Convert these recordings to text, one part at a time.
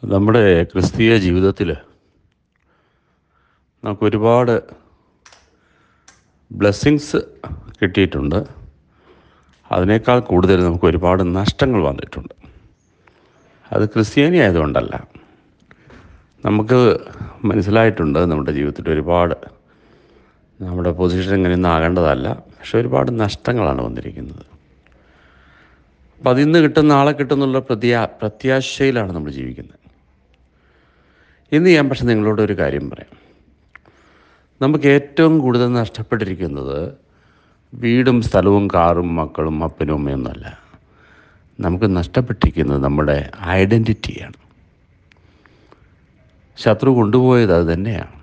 നമ്മുടെ ക്രിസ്തീയ ജീവിതത്തിൽ നമുക്ക് ഒരുപാട് ബ്ലെസ്സിങ്സ് കിട്ടിയിട്ടുണ്ട് അതിനേക്കാൾ കൂടുതൽ നമുക്ക് ഒരുപാട് നഷ്ടങ്ങൾ വന്നിട്ടുണ്ട് അത് ക്രിസ്ത്യാനി ആയതുകൊണ്ടല്ല നമുക്ക് മനസ്സിലായിട്ടുണ്ട് നമ്മുടെ ജീവിതത്തിൽ ഒരുപാട് നമ്മുടെ പൊസിഷൻ ഇങ്ങനെയൊന്നും ആകേണ്ടതല്ല പക്ഷെ ഒരുപാട് നഷ്ടങ്ങളാണ് വന്നിരിക്കുന്നത് അപ്പം അതിൽ നിന്ന് കിട്ടും നാളെ കിട്ടുന്നുള്ള പ്രത്യാ പ്രത്യാശയിലാണ് നമ്മൾ ജീവിക്കുന്നത് ഇന്ന് ഞാൻ പക്ഷെ നിങ്ങളോട് ഒരു കാര്യം പറയാം നമുക്ക് ഏറ്റവും കൂടുതൽ നഷ്ടപ്പെട്ടിരിക്കുന്നത് വീടും സ്ഥലവും കാറും മക്കളും അപ്പനും അമ്മയൊന്നുമല്ല നമുക്ക് നഷ്ടപ്പെട്ടിരിക്കുന്നത് നമ്മുടെ ഐഡൻറ്റിറ്റിയാണ് ശത്രു കൊണ്ടുപോയത് അത് തന്നെയാണ്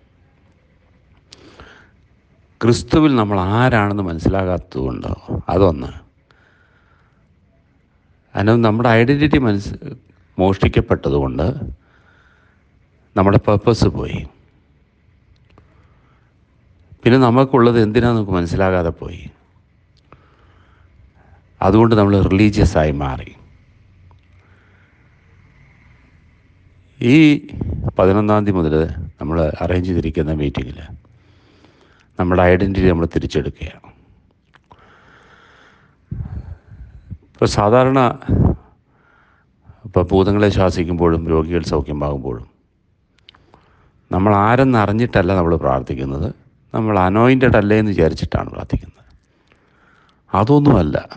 ക്രിസ്തുവിൽ നമ്മൾ ആരാണെന്ന് മനസ്സിലാകാത്തതുകൊണ്ടോ അതൊന്ന് അതിന് നമ്മുടെ ഐഡൻറ്റിറ്റി മനസ്സ് മോഷ്ടിക്കപ്പെട്ടതുകൊണ്ട് നമ്മുടെ പർപ്പസ് പോയി പിന്നെ നമുക്കുള്ളത് എന്തിനാന്ന് നമുക്ക് മനസ്സിലാകാതെ പോയി അതുകൊണ്ട് നമ്മൾ റിലീജിയസ് ആയി മാറി ഈ പതിനൊന്നാം തീയതി മുതൽ നമ്മൾ അറേഞ്ച് ചെയ്തിരിക്കുന്ന മീറ്റിങ്ങിൽ നമ്മുടെ ഐഡൻറ്റിറ്റി നമ്മൾ തിരിച്ചെടുക്കുകയാണ് ഇപ്പോൾ സാധാരണ ഇപ്പോൾ ഭൂതങ്ങളെ ശ്വാസിക്കുമ്പോഴും രോഗികൾ സൗഖ്യമാകുമ്പോഴും നമ്മൾ ആരെന്ന് അറിഞ്ഞിട്ടല്ല നമ്മൾ പ്രാർത്ഥിക്കുന്നത് നമ്മൾ അനോയിൻറ്റഡ് അല്ലേ എന്ന് വിചാരിച്ചിട്ടാണ് പ്രാർത്ഥിക്കുന്നത് അതൊന്നുമല്ല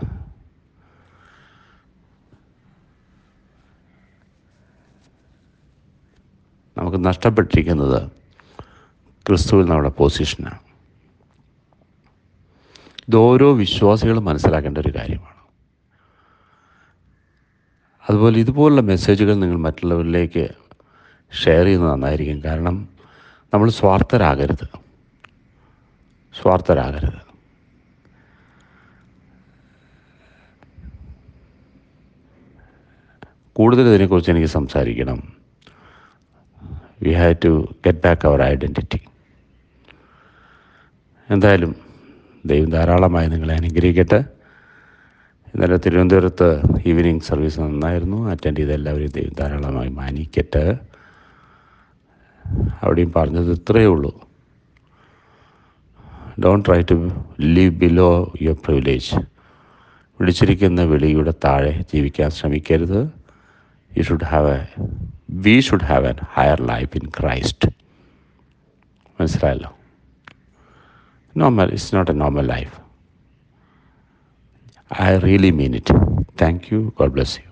നമുക്ക് നഷ്ടപ്പെട്ടിരിക്കുന്നത് ക്രിസ്തുവിൽ നമ്മുടെ പൊസിഷനാണ് ഇത് ഓരോ വിശ്വാസികളും മനസ്സിലാക്കേണ്ട ഒരു കാര്യമാണ് അതുപോലെ ഇതുപോലുള്ള മെസ്സേജുകൾ നിങ്ങൾ മറ്റുള്ളവരിലേക്ക് ഷെയർ ചെയ്യുന്നത് നന്നായിരിക്കും കാരണം നമ്മൾ സ്വാർത്ഥരാകരുത് സ്വാർത്ഥരാകരുത് കൂടുതൽ ഇതിനെക്കുറിച്ച് എനിക്ക് സംസാരിക്കണം we have to get back our identity എന്തായാലും ദൈവം ധാരാളമായി നിങ്ങളെ അനുഗ്രഹിക്കട്ടെ ഇന്നലെ തിരുവനന്തപുരത്ത് ഈവനിങ് സർവീസ് നന്നായിരുന്നു അറ്റൻഡ് ചെയ്ത എല്ലാവരെയും ദൈവം ധാരാളമായി മാനിക്കട്ടെ അവിടെയും പറഞ്ഞത് ഇത്രയേ ഉള്ളൂ don't try to live below your privilege വിളിച്ചിരിക്കുന്ന വിളിയുടെ താഴെ ജീവിക്കാൻ ശ്രമിക്കരുത് you should have a we should have an higher life in Christ മനസ്സിലായല്ലോ normal it's not a normal life I really mean it. Thank you. God bless you.